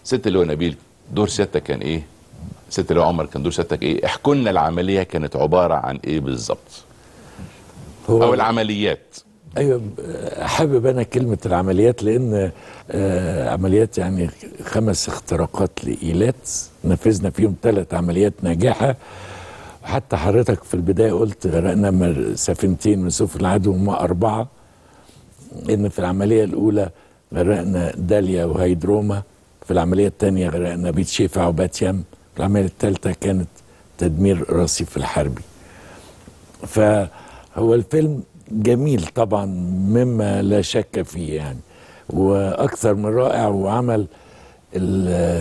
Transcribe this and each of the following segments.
ست اللي هو نبيل دور سيادتك كان ايه ست اللي هو عمر كان دور سيادتك ايه احكوا لنا العمليه كانت عباره عن ايه بالظبط او العمليات ايوه حابب انا كلمه العمليات لان آه، عمليات يعني خمس اختراقات لايلات نفذنا فيهم ثلاث عمليات ناجحه وحتى حضرتك في البدايه قلت غرقنا مر- سفينتين من سفن العدو وما اربعه ان في العمليه الاولى غرقنا داليا وهيدروما في العمليه الثانيه غرقنا بيت شيفا وباتيام في العمليه الثالثه كانت تدمير رصيف الحربي فهو الفيلم جميل طبعا مما لا شك فيه يعني واكثر من رائع وعمل ال-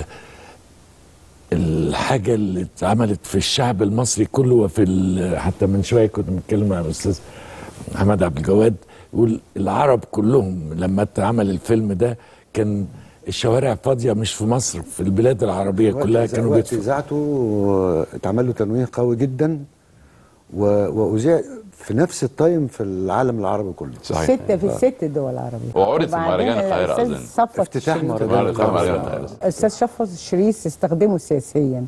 الحاجه اللي اتعملت في الشعب المصري كله وفي ال- حتى من شويه كنت بتكلم مع الاستاذ محمد عبد الجواد يقول العرب كلهم لما اتعمل الفيلم ده كان الشوارع فاضيه مش في مصر في البلاد العربيه كلها وقت- كانوا وقت بيدفعوا اذاعته اتعمل له تنويه قوي جدا و- واذيع في نفس التايم في العالم العربي كله صحيح ستة في الست دول العربية وعرض في وبعدين مهرجان القاهرة الأستاذ أظن. صفوت افتتاح الشريف- مهرجان مهرجان القاهرة. القاهرة. الأستاذ صفوت الشريف استخدمه سياسيا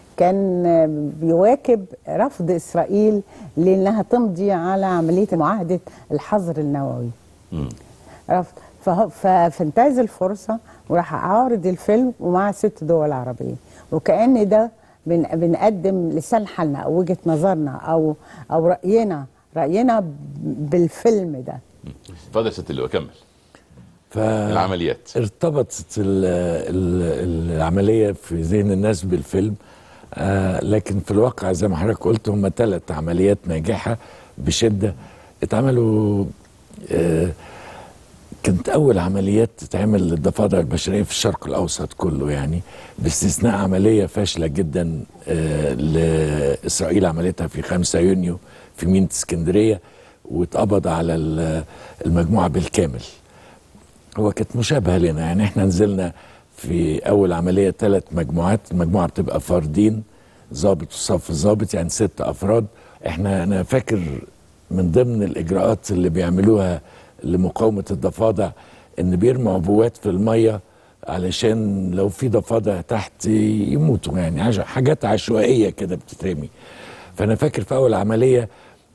كان بيواكب رفض إسرائيل لأنها تمضي على عملية معاهدة الحظر النووي مم. رفض فه- ف- فانتهز الفرصة وراح عارض الفيلم ومع ست دول عربية وكأن ده بن بنقدم لسان حالنا أو وجهة نظرنا أو أو رأينا رأينا ب- بالفيلم ده اتفضل يا ست اللي هو كمل ف... العمليات ارتبطت ال ال العملية في ذهن الناس بالفيلم آه لكن في الواقع زي ما حضرتك قلت هم ثلاث عمليات ناجحة بشدة اتعملوا آه كانت أول عمليات تتعمل للضفادع البشرية في الشرق الأوسط كله يعني باستثناء عملية فاشلة جدا آه لإسرائيل عملتها في 5 يونيو في ميناء اسكندرية واتقبض على ال- المجموعة بالكامل هو كانت مشابهه لنا يعني احنا نزلنا في اول عمليه ثلاث مجموعات المجموعه بتبقى فردين ضابط وصف ضابط يعني ست افراد احنا انا فاكر من ضمن الاجراءات اللي بيعملوها لمقاومه الضفادع ان بيرموا عبوات في الميه علشان لو في ضفادع تحت يموتوا يعني عش- حاجات عشوائيه كده بتترمي فانا فاكر في اول عمليه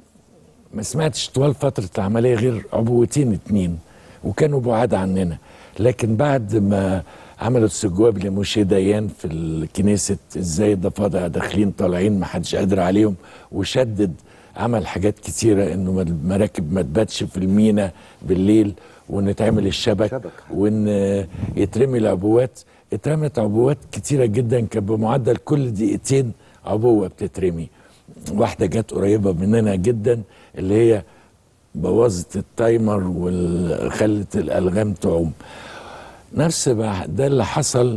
ما سمعتش طوال فترة العملية غير عبوتين اتنين وكانوا بعاد عننا لكن بعد ما عملوا استجواب لموشي ديان في الكنيسة ازاي الضفادع داخلين طالعين ما حدش قادر عليهم وشدد عمل حاجات كتيرة انه المراكب ما تباتش في المينا بالليل وان تعمل الشبك شبك. وان يترمي العبوات اترمت عبوات كتيرة جدا كان بمعدل كل دقيقتين عبوة بتترمي واحدة جت قريبة مننا جدا اللي هي بوظت التايمر وخلت الألغام تعوم نفس بقى ده اللي حصل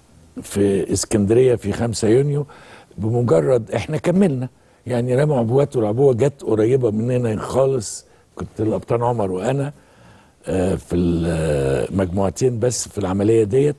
في اسكندرية في 5 يونيو بمجرد احنا كملنا يعني رموا عبوات والعبوة جت قريبة مننا خالص كنت القبطان عمر وأنا آه، في المجموعتين بس في العملية ديت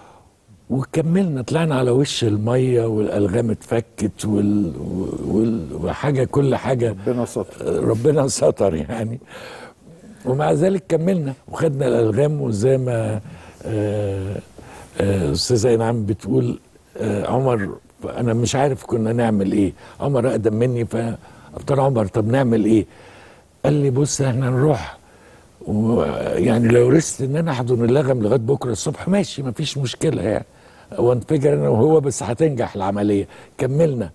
وكملنا طلعنا على وش الميه والالغام اتفكت وال... وال... وحاجه كل حاجه ربنا ستر ربنا ستر يعني ومع ذلك كملنا وخدنا الالغام وزي ما آه، آه، استاذه انعام بتقول آه، عمر انا مش عارف كنا نعمل ايه عمر اقدم مني فقلت له عمر طب نعمل ايه قال لي بص احنا نروح ويعني لو رست ان انا احضن اللغم لغايه بكره الصبح ماشي مفيش مشكله يعني وانفجر انا وهو بس هتنجح العمليه كملنا